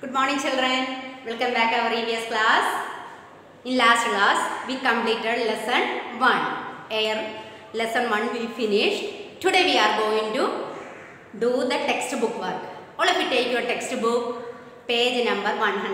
Good morning children. Welcome back our previous class. In last class we completed lesson 1. Air lesson 1 we finished. Today we are going to do the textbook work. All of you take your textbook page number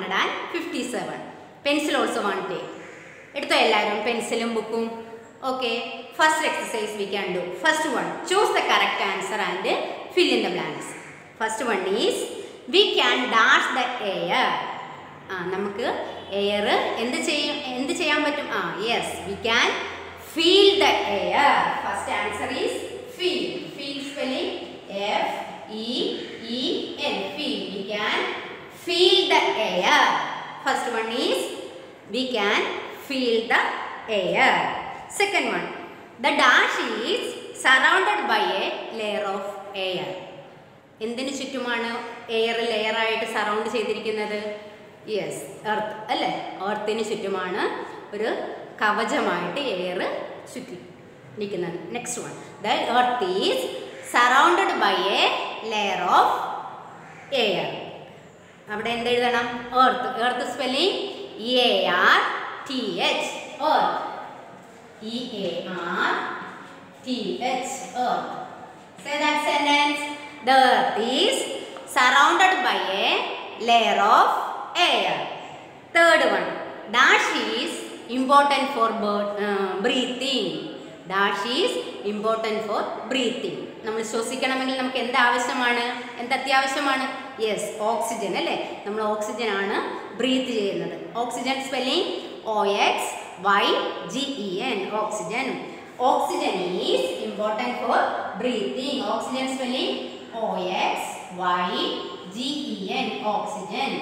157. Pencil also one take. എടുത്തോ എല്ലാവരും പെൻസിലും ബുക്കും okay first exercise we can do first one choose the correct answer and fill in the blanks first one is we can dash the air ആ നമുക്ക് air എന്ത് ചെയ്യും എന്ത് ചെയ്യാൻ പറ്റും ആ yes we can feel the air first answer is feel feel spelling F E E N feel we can feel the air first one is we can feel the air. Second one, the dash is surrounded by a layer of air. എന്തിനു ചുറ്റുമാണ് air ലെയറായിട്ട് surround ചെയ്തിരിക്കുന്നത് yes earth അല്ലേ എർത്തിന് ചുറ്റുമാണ് ഒരു കവചമായിട്ട് air ചുറ്റി നിൽക്കുന്നത് next one the earth is surrounded by a layer of air അവിടെ എന്തെഴുതണം earth earth spelling E A R T H earth E A R T H earth say that sentence the earth is surrounded by a layer of air third one dash is important for breathing dash is important for breathing നമ്മൾ ശ്വസിക്കണമെങ്കിൽ നമുക്ക് എന്ത് ആവശ്യമാണ് എന്ത് അത്യാവശ്യമാണ് yes oxygen അല്ലേ നമ്മൾ oxygen ആണ് ബ്രീത്ത് ചെയ്യുന്നത് oxygen spelling O X Y G E N oxygen oxygen is important for breathing oxygen spelling O X Y G E N oxygen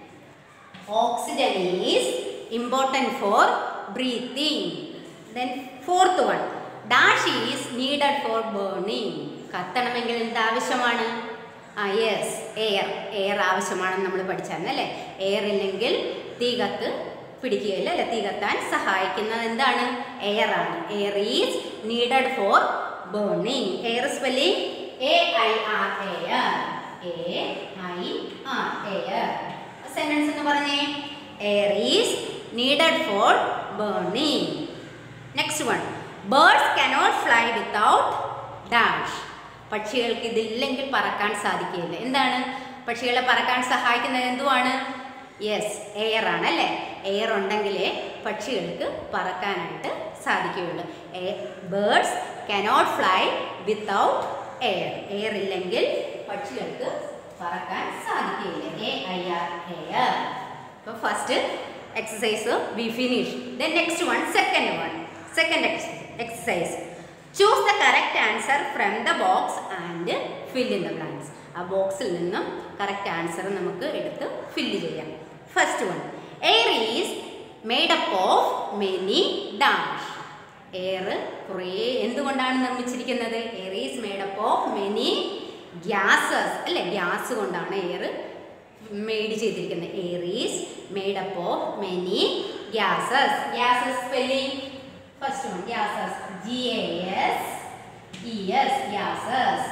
oxygen is important for breathing then fourth one dash is needed for burning കത്തണമെങ്കിൽ എന്ത് ആവശ്യമാണ് ആ yes air air ആവശ്യമാണെന്ന് നമ്മൾ പഠിച്ചായിരുന്നു അല്ലേ air ഇല്ലെങ്കിൽ തീ കത്ത് പിടിക്കുകയില്ല അല്ലെ തീ കത്താൻ സഹായിക്കുന്നത് എന്താണ് എയർ ആണ് air is needed for burning air spelling A I R air A I R air sentence എന്ന് പറഞ്ഞേ air is needed for burning next one birds cannot fly without dash പക്ഷികൾക്ക് ഇതില്ലെങ്കിൽ പറക്കാൻ സാധിക്കില്ല എന്താണ് പക്ഷികളെ പറക്കാൻ സഹായിക്കുന്നത് എന്തുവാണ് യെസ് എയർ ആണ് അല്ലേ എയർ ഉണ്ടെങ്കിലേ പക്ഷികൾക്ക് പറക്കാനായിട്ട് സാധിക്കുകയുള്ളൂ birds cannot fly without air air ഇല്ലെങ്കിൽ പക്ഷികൾക്ക് പറക്കാൻ സാധിക്കുകയില്ല എ ഐ ആർ എയർ അപ്പോൾ first exercise we finish then next one second one second exercise choose the correct answer from the box and fill in the blanks ആ ബോക്സിൽ നിന്നും correct answer നമുക്ക് എടുത്ത് ഫില്ല് ചെയ്യാം first one air is made up of many dash air കുറേ എന്തുകൊണ്ടാണ് നിർമ്മിച്ചിരിക്കുന്നത് air is made up of many gases അല്ലേ ഗ്യാസ് കൊണ്ടാണ് എയർ മെയ്ഡ് ചെയ്തിരിക്കുന്നത് air is made up of many gases gases spelling first one gases G A S E S gases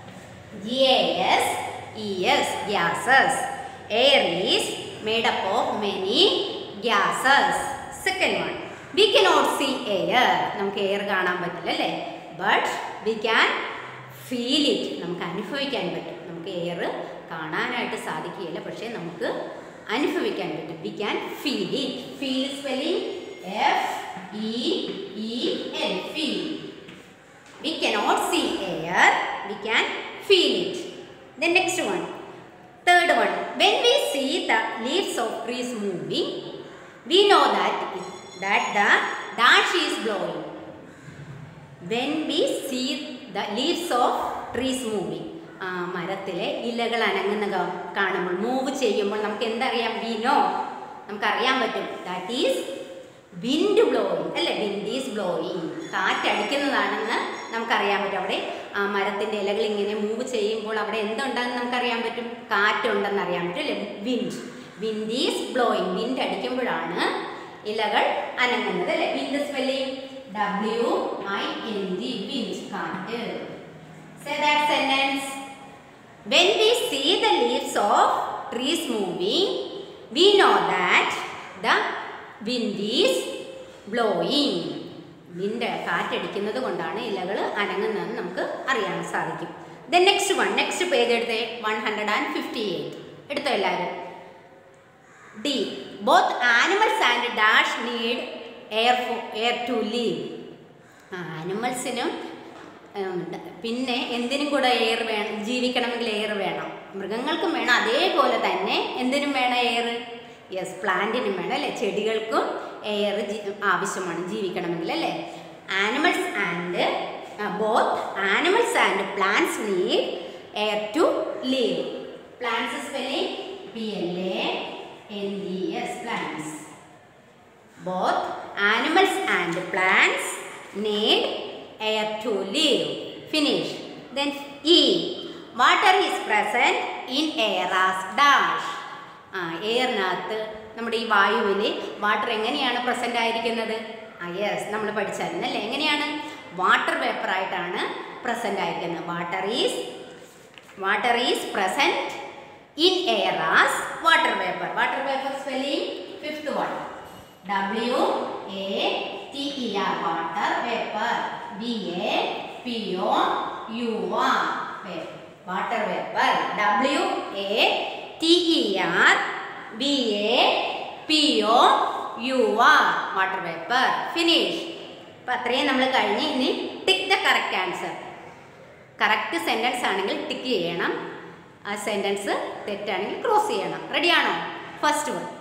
G A S E S gases air is made up of many gases second one we cannot see air നമുക്ക് air കാണാൻ പറ്റില്ല അല്ലേ but we can feel it നമുക്ക് അനുഭവിക്കാൻ പറ്റും നമുക്ക് air കാണാനായിട്ട് സാധിക്കുകയില്ല പക്ഷേ നമുക്ക് അനുഭവിക്കാൻ പറ്റും we can feel it feel spelling F E E L feel we cannot see air we can feel it the next one third one when we see the leaves of trees moving we know that that the dash is blowing when we see the leaves of trees moving ആ മരത്തിലെ ഇലകൾ അനങ്ങുന്ന കാ- കാണുമ്പോൾ move ചെയ്യുമ്പോൾ നമുക്ക് എന്തറിയാം V know നമുക്കറിയാൻ പറ്റും that is wind blowing അല്ലേ വിൻഡ് ഈസ് ബ്ലോയിങ് കാറ്റടിക്കുന്നതാണെന്ന് നമുക്കറിയാൻ പറ്റും അവിടെ ആ മരത്തിൻ്റെ ഇലകൾ ഇങ്ങനെ മൂവ് ചെയ്യുമ്പോൾ അവിടെ എന്തുണ്ടെന്ന് നമുക്കറിയാൻ പറ്റും കാറ്റുണ്ടെന്ന് അറിയാൻ പറ്റും അല്ലേ wind wind is blowing wind അടിക്കുമ്പോഴാണ് ഇലകൾ അനങ്ങുന്നത് അല്ലേ wind spelling W I N D wind കാറ്റ് Say that sentence. When we see the leaves of trees moving, we know that the wind is blowing. Wind കാറ്റടിക്കുന്നത് കൊണ്ടാണ് ഇലകൾ അനങ്ങുന്നതെന്ന് നമുക്ക് അറിയാൻ സാധിക്കും then next one next page എടുത്തേ one hundred and fifty eight എടുത്തോ എല്ലാവരും D both animals and dash need air air to live ആനിമൽസിനും പിന്നെ എന്തിനും കൂടെ എയർ വേണം ജീവിക്കണമെങ്കിൽ എയർ വേണം മൃഗങ്ങൾക്കും വേണം അതേപോലെ തന്നെ എന്തിനും വേണം എയർ യെസ് പ്ലാന്റിനും വേണം അല്ലേ ചെടികൾക്കും എയർ ആവശ്യമാണ് ജീവിക്കണമെങ്കിൽ അല്ലേ animals and both animals and plants need air to live plants spelling P L A N D S plants both animals and plants need air to live finish then e water is present in air as dash ആ എയറിനകത്ത് നമ്മുടെ ഈ വായുവിൽ water എങ്ങനെയാണ് present ആയിരിക്കുന്നത് ആ yes നമ്മൾ പഠിച്ചായിരുന്നു അല്ലേ എങ്ങനെയാണ് വാട്ടർ വേപ്പറായിട്ടാണ് പ്രസൻ്റ് ആയിരിക്കുന്നത് water is water is present in air as water vapour water vapour spelling fifth one W A T E R water vapor V A P O U R water vapor W A T E R V A P O U R water vapor finish അപ്പോൾ അത്രയും നമ്മൾ കഴിഞ്ഞ് ഇനി tick the correct answer correct sentence ആണെങ്കിൽ tick ചെയ്യണം ആ sentence തെറ്റാണെങ്കിൽ cross ചെയ്യണം റെഡിയാണോ first one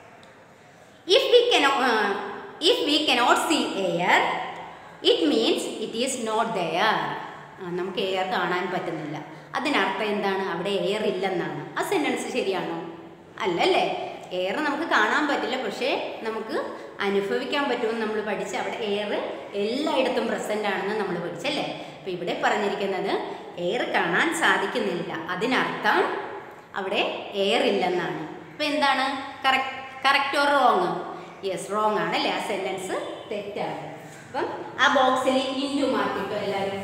if we cannot uh, if we cannot see air it means it is not there ആ, നമുക്ക് എയർ കാണാൻ പറ്റുന്നില്ല അതിനർത്ഥം എന്താണ് അവിടെ എയർ ഇല്ലെന്നാണ് ആ സെൻറ്റൻസ് ശരിയാണോ അല്ലല്ലേ എയർ നമുക്ക് കാണാൻ പറ്റില്ല പക്ഷേ നമുക്ക് അനുഭവിക്കാൻ പറ്റുമെന്ന് നമ്മൾ പഠിച്ച് അവിടെ എയർ എല്ലായിടത്തും പ്രസൻ്റ് ആണെന്ന് നമ്മൾ പഠിച്ചല്ലേ അപ്പോൾ ഇവിടെ പറഞ്ഞിരിക്കുന്നത് എയർ കാണാൻ സാധിക്കുന്നില്ല അതിനർത്ഥം അവിടെ എയർ ഇല്ലെന്നാണ് അപ്പോൾ എന്താണ് correct correct or wrong yes wrong ആണ് അല്ലേ ആ സെൻറ്റൻസ് തെറ്റാണ് അപ്പം ആ ബോക്സിൽ ഇൻറ്റു മാറ്റിട്ടോ എല്ലാവരും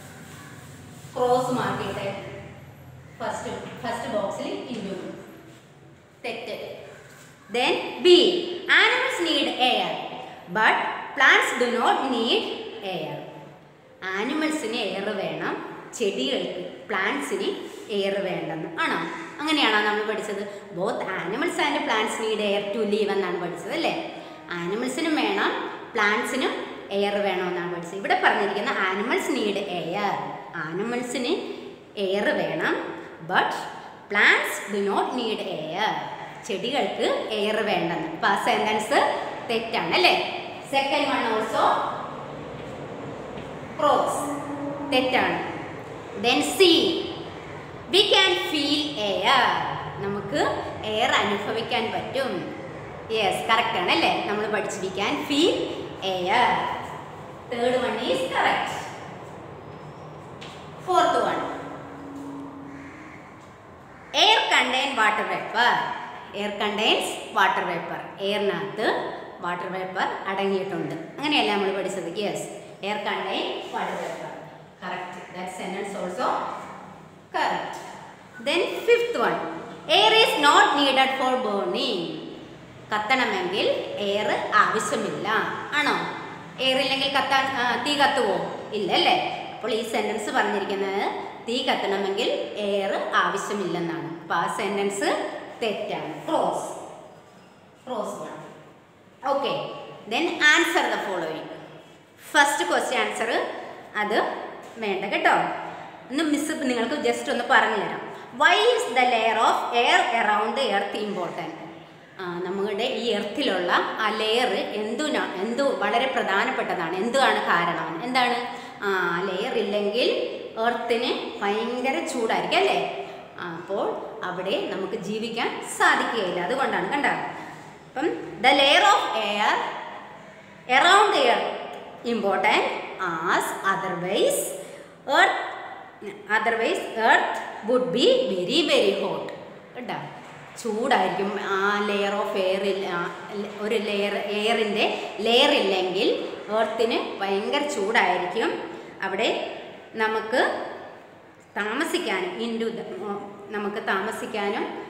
ക്രോസ് മാറ്റിയിട്ട് ഫസ്റ്റ് ഫസ്റ്റ് ബോക്സിൽ ഇൻറ്റു തെറ്റ് then B animals need air but plants do not need air ആനിമൽസിന് എയർ വേണം ചെടികൾക്ക് പ്ലാന്റ്സിന് എയർ വേണ്ടെന്ന് ആണോ അങ്ങനെയാണോ നമ്മൾ പഠിച്ചത് both animals and plants need air to live എന്നാണ് പഠിച്ചത് അല്ലേ ആനിമൽസിനും വേണം പ്ലാന്റ്സിനും എയർ വേണമെന്നാണ് പഠിച്ചത് ഇവിടെ പറഞ്ഞിരിക്കുന്ന ആനിമൽസ് നീഡ് എയർ ആനിമൽസിന് എയർ വേണം but plants do not need air ചെടികൾക്ക് എയർ വേണ്ടെന്ന് അപ്പോൾ ആ സെൻറ്റൻസ് തെറ്റാണ് അല്ലേ സെക്കൻഡ് വൺ ഓൾസോ ക്രോസ് തെറ്റാണ് then C we can feel air നമുക്ക് എയർ അനുഭവിക്കാൻ പറ്റും യെസ് കറക്റ്റ് ആണ് അല്ലേ നമ്മൾ പഠിച്ച് we can feel air third one is correct fourth one air contain water vapour air contains water vapour എയറിനകത്ത് water vapour അടങ്ങിയിട്ടുണ്ട് അങ്ങനെയല്ല നമ്മൾ പഠിച്ചത് yes air contain water vapour correct that sentence also correct then fifth one air is not needed for burning കത്തണമെങ്കിൽ air ആവശ്യമില്ല ആണോ air ഇല്ലെങ്കിൽ കത്താൻ ആ, തീ കത്തുവോ ഇല്ല അല്ലേ അപ്പോൾ ഈ സെൻറ്റൻസ് പറഞ്ഞിരിക്കുന്നത് തീ കത്തണമെങ്കിൽ എയർ ആവശ്യമില്ലെന്നാണ് അപ്പോൾ ആ സെൻറ്റൻസ് തെറ്റാണ് cross cross one okay then answer the following first question answer അത് വേണ്ട കേട്ടോ ഒന്ന് മിസ് നിങ്ങൾക്ക് ജസ്റ്റ് ഒന്ന് പറഞ്ഞു തരാം why is the layer of air around earth important നമ്മുടെ ഈ എർത്തിലുള്ള ആ ലെയർ എന്തിനാ എന്തു വളരെ പ്രധാനപ്പെട്ടതാണ് എന്താണ് കാരണം എന്താണ് ആ ലെയർ ഇല്ലെങ്കിൽ എർത്തിന് ഭയങ്കര ചൂടായിരിക്കും അല്ലേ ആ, അപ്പോൾ അവിടെ നമുക്ക് ജീവിക്കാൻ സാധിക്കുകയില്ല അതുകൊണ്ടാണ് കണ്ട അപ്പം the layer of air around the earth important as otherwise earth otherwise earth would be very very hot കേട്ടോ ചൂടായിരിക്കും ആ ലെയർ ഓഫ് എയറിൽ ഒരു ലെയർ എയറിൻ്റെ ലെയർ ഇല്ലെങ്കിൽ എർത്തിന് ഭയങ്കര ചൂടായിരിക്കും അവിടെ നമുക്ക് താമസിക്കാനും ഇൻഡു നമുക്ക് താമസിക്കാനും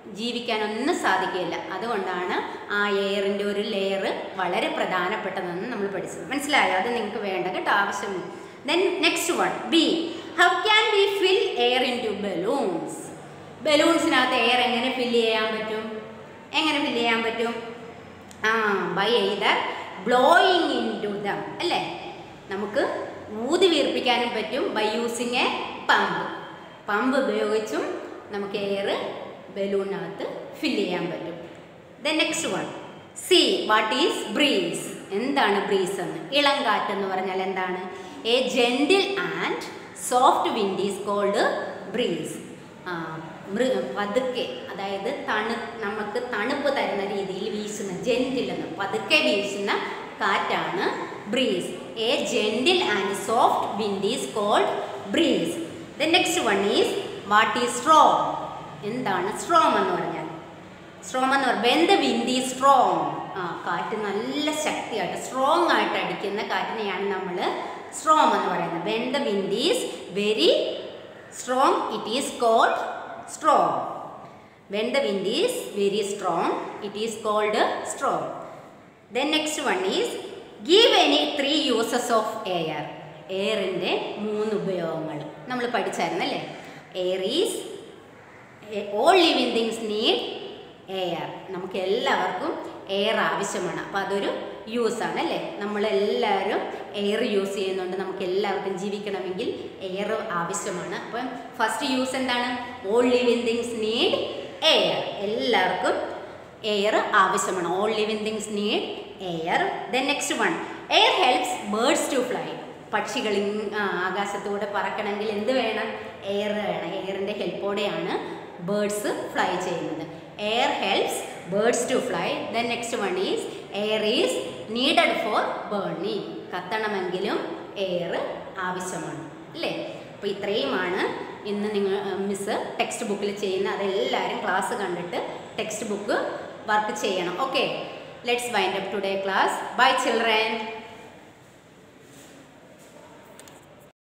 ജീവിക്കാനൊന്നും സാധിക്കില്ല അതുകൊണ്ടാണ് ആ എയറിൻ്റെ ഒരു ലെയർ വളരെ പ്രധാനപ്പെട്ടതെന്ന് നമ്മൾ പഠിച്ചത് മനസ്സിലായോ അത് നിങ്ങൾക്ക് വേണ്ട കേട്ടോ ആവശ്യം then next one B how can B fill air into balloons ബലൂൺസിനകത്ത് എയർ എങ്ങനെ ഫില്ല് ചെയ്യാൻ പറ്റും എങ്ങനെ ഫില്ല് ചെയ്യാൻ പറ്റും ആ by either blowing into them അല്ലേ നമുക്ക് ഊതി വീർപ്പിക്കാനും പറ്റും by using a pump pump ഉപയോഗിച്ചും നമുക്ക് എയർ ബലൂണിനകത്ത് ഫില്ല് ചെയ്യാൻ പറ്റും the next one C what is breeze എന്താണ് ബ്രീസ് എന്ന് ഇളം കാറ്റ് എന്ന് പറഞ്ഞാൽ എന്താണ് a gentle and soft wind is cold breeze മൃ പതുക്കെ അതായത് തണു നമുക്ക് തണുപ്പ് തരുന്ന രീതിയിൽ വീശുന്ന ജെൻറ്റിൽ എന്ന് പതുക്കെ വീശുന്ന കാറ്റാണ് breeze a gentle and soft wind is cold breeze the next one is what is storm എന്താണ് സ്ട്രോം എന്ന് പറഞ്ഞാൽ സ്ട്രോം എന്ന് പറഞ്ഞാൽ when the wind is strong ആ കാറ്റ് നല്ല ശക്തിയായിട്ട് സ്ട്രോങ് ആയിട്ട് അടിക്കുന്ന കാറ്റിനെയാണ് നമ്മൾ സ്ട്രോം എന്ന് പറയുന്നത് when the wind is very strong it is called strong when the wind is very strong it is called strong then next one is give any three uses of air എയറിൻ്റെ മൂന്ന് ഉപയോഗങ്ങൾ നമ്മൾ പഠിച്ചായിരുന്നല്ലേ air is all living things need air നമുക്ക് എല്ലാവർക്കും air ആവശ്യമാണ് അപ്പോൾ അതൊരു യൂസാണ് അല്ലേ നമ്മളെല്ലാവരും എയർ യൂസ് ചെയ്യുന്നുണ്ട് നമുക്ക് എല്ലാവർക്കും ജീവിക്കണമെങ്കിൽ എയർ ആവശ്യമാണ് അപ്പം ഫസ്റ്റ് യൂസ് എന്താണ് all living things need air എല്ലാവർക്കും എയർ ആവശ്യമാണ് all living things need air then next one air helps birds to fly പക്ഷികൾ ഇങ്- ആ, ആകാശത്തൂടെ പറക്കണമെങ്കിൽ എന്ത് വേണം എയർ വേണം എയറിൻ്റെ ഹെൽപ്പോടെയാണ് ബേർഡ്സ് ഫ്ലൈ ചെയ്യുന്നത് air helps birds to fly then next one is air is needed for burning കത്തണമെങ്കിലും എയർ ആവശ്യമാണ് അല്ലേ അപ്പോൾ ഇത്രയുമാണ് ഇന്ന് നിങ്ങൾ മിസ് ടെക്സ്റ്റ് ബുക്കിൽ ചെയ്യുന്ന അതെല്ലാവരും ക്ലാസ് കണ്ടിട്ട് ടെക്സ്റ്റ് ബുക്ക് വർക്ക് ചെയ്യണം okay let's wind up today class bye children